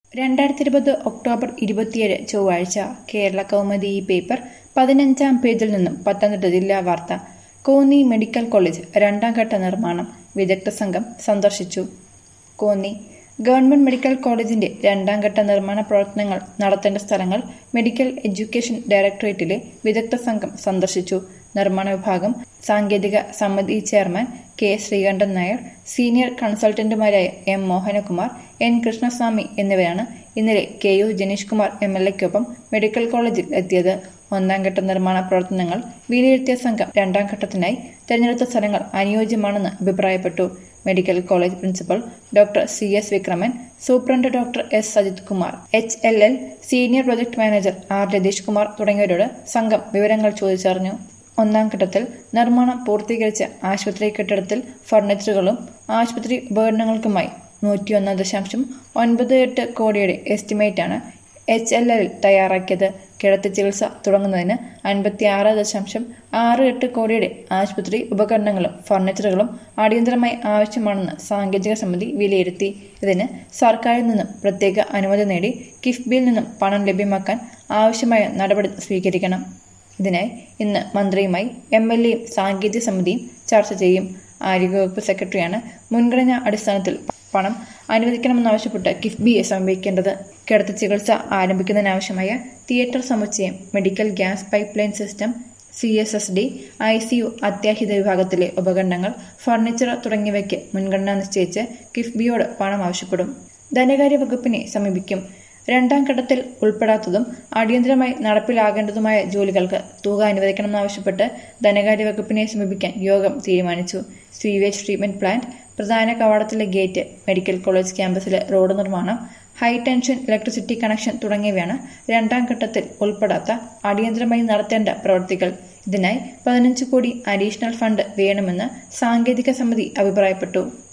രണ്ടായിരത്തി ഇരുപത് ഒക്ടോബർ ഇരുപത്തിയേഴ് ചൊവ്വാഴ്ച കേരള കൗമുദി ഈ പേപ്പർ പതിനഞ്ചാം പേജിൽ നിന്നും പത്തനംതിട്ട ജില്ലാ വാർത്ത കോന്നി മെഡിക്കൽ കോളേജ് രണ്ടാം ഘട്ട നിർമ്മാണം വിദഗ്ധ സംഘം സന്ദർശിച്ചു കോന്നി ഗവൺമെന്റ് മെഡിക്കൽ കോളേജിന്റെ രണ്ടാം ഘട്ട നിർമ്മാണ പ്രവർത്തനങ്ങൾ നടത്തേണ്ട സ്ഥലങ്ങൾ മെഡിക്കൽ എഡ്യൂക്കേഷൻ ഡയറക്ടറേറ്റിലെ വിദഗ്ധ സംഘം സന്ദർശിച്ചു നിർമ്മാണ വിഭാഗം സാങ്കേതിക സമിതി chairman K Sreekantan Nair senior കൺസൾട്ടന്റുമാരായ എം മോഹനകുമാർ എൻ കൃഷ്ണസ്വാമി എന്നിവരാണ് ഇന്നലെ K U Janeesh Kumar M L എക്കൊപ്പം മെഡിക്കൽ കോളേജിൽ എത്തിയത് ഒന്നാം ഘട്ട നിർമ്മാണ പ്രവർത്തനങ്ങൾ വിലയിരുത്തിയ സംഘം രണ്ടാം ഘട്ടത്തിനായി തെരഞ്ഞെടുത്ത സ്ഥലങ്ങൾ അനുയോജ്യമാണെന്ന് അഭിപ്രായപ്പെട്ടു medical college principal doctor C S Vikraman superintendent doctor S Sajith Kumar H L L senior project manager R Ratheesh Kumar തുടങ്ങിയവരോട് സംഘം വിവരങ്ങൾ ചോദിച്ചറിഞ്ഞു ഒന്നാം ഘട്ടത്തിൽ നിർമ്മാണം പൂർത്തീകരിച്ച ആശുപത്രി കെട്ടിടത്തിൽ ഫർണിച്ചറുകളും ആശുപത്രി ഉപകരണങ്ങൾക്കുമായി നൂറ്റിയൊന്ന് ദശാംശം ഒൻപത് എട്ട് കോടിയുടെ എസ്റ്റിമേറ്റാണ് എച്ച് എൽ എൽ തയ്യാറാക്കിയത് കിടത്തി ചികിത്സ തുടങ്ങുന്നതിന് അൻപത്തി ആറ് ദശാംശം ആറ് എട്ട് കോടിയുടെ ആശുപത്രി ഉപകരണങ്ങളും ഫർണിച്ചറുകളും അടിയന്തരമായി ആവശ്യമാണെന്ന് സാങ്കേതിക സമിതി വിലയിരുത്തി ഇതിന് സർക്കാരിൽ നിന്നും പ്രത്യേക അനുമതി നേടി കിഫ്ബിയിൽ നിന്നും പണം ലഭ്യമാക്കാൻ ആവശ്യമായ നടപടി സ്വീകരിക്കണം ഇതിനായി ഇന്ന് മന്ത്രിയുമായി എം എൽ എയും സാങ്കേതിക സമിതിയും ചർച്ച ചെയ്യും ആരോഗ്യവകുപ്പ് സെക്രട്ടറിയാണ് മുൻഗണനാ അടിസ്ഥാനത്തിൽ പണം അനുവദിക്കണമെന്നാവശ്യപ്പെട്ട് കിഫ്ബിയെ സമീപിക്കേണ്ടത് കിടത്തി ചികിത്സ ആരംഭിക്കുന്നതിനാവശ്യമായ തിയേറ്റർ സമുച്ചയം medical gas pipeline system C S S D I C U അത്യാഹിത വിഭാഗത്തിലെ ഉപകരണങ്ങൾ ഫർണിച്ചർ തുടങ്ങിയവയ്ക്ക് മുൻഗണന നിശ്ചയിച്ച് കിഫ്ബിയോട് പണം ആവശ്യപ്പെടും ധനകാര്യ വകുപ്പിനെ സമീപിക്കും രണ്ടാം ഘട്ടത്തിൽ ഉൾപ്പെടാത്തതും അടിയന്തരമായി നടപ്പിലാകേണ്ടതുമായ ജോലികൾക്ക് തുക അനുവദിക്കണമെന്നാവശ്യപ്പെട്ട് ധനകാര്യ വകുപ്പിനെ സമീപിക്കാൻ യോഗം തീരുമാനിച്ചു സ്വീവേജ് ട്രീറ്റ്മെന്റ് പ്ലാന്റ് പ്രധാന കവാടത്തിലെ ഗേറ്റ് മെഡിക്കൽ കോളേജ് ക്യാമ്പസിലെ റോഡ് നിർമ്മാണം ഹൈ ടെൻഷൻ ഇലക്ട്രിസിറ്റി കണക്ഷൻ തുടങ്ങിയവയാണ് രണ്ടാം ഘട്ടത്തിൽ ഉൾപ്പെടാത്ത അടിയന്തരമായി നടത്തേണ്ട പ്രവൃത്തികൾ ഇതിനായി പതിനഞ്ച് കോടി അഡീഷണൽ ഫണ്ട് വേണമെന്ന് സാങ്കേതിക സമിതി അഭിപ്രായപ്പെട്ടു